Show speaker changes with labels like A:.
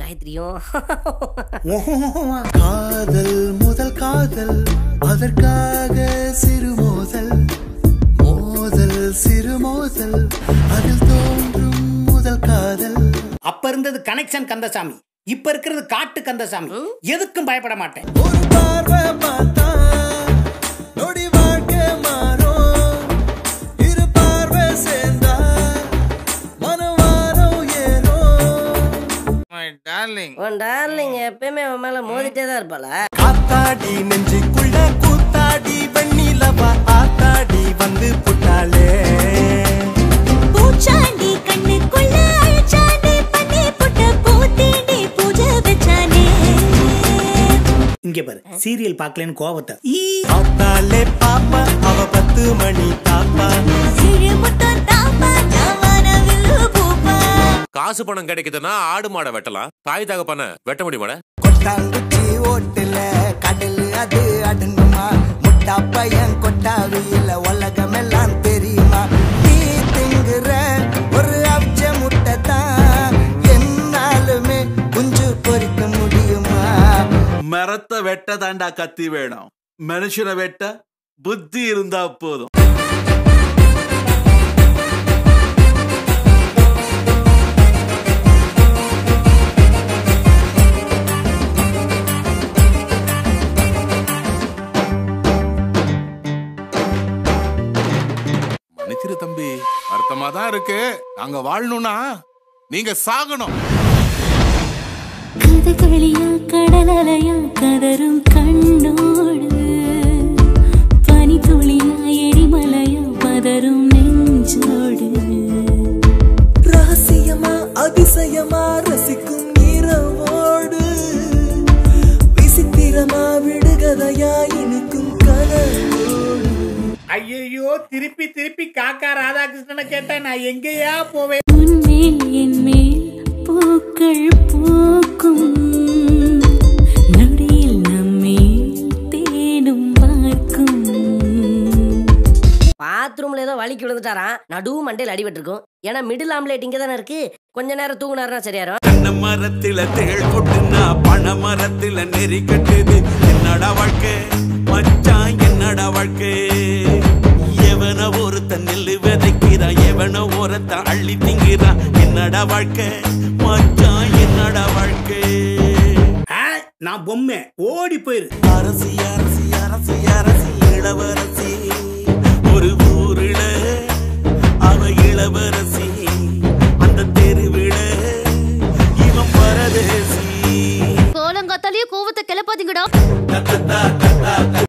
A: காயத்ரியும்
B: காதல் முதல் காதல் அதற்காக சிறு மோதல் மோதல் சிறு மோதல் அதில் தோன்றும் முதல் காதல்
C: அப்ப இருந்தது கனெக்ஷன் கந்தசாமி இப்ப இருக்கிறது காட்டு கந்தசாமி எதுக்கும் பயப்பட மாட்டேன்
B: ஒரு பார்வை பார்த்தா நொடி வாழ்க்கை மாறும் இரு பார்வை சேர்ந்தா மனவாரம் ஏறும்
D: மை டார்லிங்
A: உன் டார்லிங் எப்பயுமே அவன் மேல மோதிட்டே தான் இருப்பாள
B: காத்தாடி நெஞ்சுக்குள்ள கூத்தாடி வெண்ணிலவா ஆத்தாடி வந்து புட்டாளே
E: பூச்சாண்டி கண்ணுக்குள்ள அழிச்சாண்டி பண்ணி புட்ட பூத்தேண்டி பூஜை வச்சானே
C: இங்க பாரு சீரியல் பார்க்கலன்னு கோவத்தை ஈ
B: பார்த்தாலே பாப்பா அவ பத்து மணி தாப்பா
E: சிறு முத்தம் தாப்பா நான் வானவில்லு பூப்பா
F: காசு பணம் கிடைக்குதுன்னா ஆடு மாடை வெட்டலாம் தாய் தகப்பன வெட்ட முடியுமாட
B: கொட்டாங்குச்சி ஓட்டுல கடல் அது அடங்குமா முட்டா பையன் கொட்டாவியில உலகமெல்லாம் தெரியுமா நீ திங்குற ஒரு அப்ஜ முட்டை தான் என்னாலுமே குஞ்சு பொறிக்க முடியுமா
G: மரத்தை வெட்ட தாண்டா கத்தி வேணும் மனுஷனை வெட்ட புத்தி இருந்தா போதும்
D: மன்னிச்சிரு தம்பி வருத்தமா தான் இருக்கு நாங்க வாழணும்னா நீங்க சாகணும்
E: கதகளியா கடலலையா கதரும் கண்ணோடு பனி துளியா எரிமலையா பதரும் நெஞ்சோடு
B: ரகசியமா அதிசயமா ரசிக்கும் இரவோடு விசித்திரமா விடுகதையா இனிக்கும் கனவோடு
C: ஐயோ திருப்பி திருப்பி காக்கா ராதாகிருஷ்ணனை கேட்டா நான் எங்கேயா போவேன்
E: உன்மேல் என் மேல் பூக்கள் பூக்கும் நொடியில் நம்மேல் தேனும் பார்க்கும்
A: பாத்ரூம்ல ஏதோ வலிக்கு விழுந்துட்டாராம் நடுவு மண்டையில் அடிபட்டிருக்கும் ஏன்னா மிடில் ஆம்லேட் இங்க தானே இருக்கு கொஞ்ச நேரம் தூங்குனாருன்னா சரியாயிரும்
G: தென்னை மரத்தில தேள் கொட்டுனா பனை மரத்தில நெறி கட்டுது என்னடா வாழ்க்கை மச்சான் என்னடா வாழ்க்கை எவன ஒருத்தன் நெல்லு விதைக்கிறான் எவன ஒருத்தன் அள்ளி திங்கிறான் என்னடா வாழ்க்கை மச்சான் என்னடா வாழ்க்கை
C: ஆ, நான் பொம்மை ஓடி போயிரு
G: அரசி அரசி அரசி அரசி இளவரசி ஒரு ஊருல அவ இளவரசி அந்த தெருவில இவன் பரதேசி
E: கோலங்காத்தாலேயே கோவத்தை கிளப்பாதீங்கடா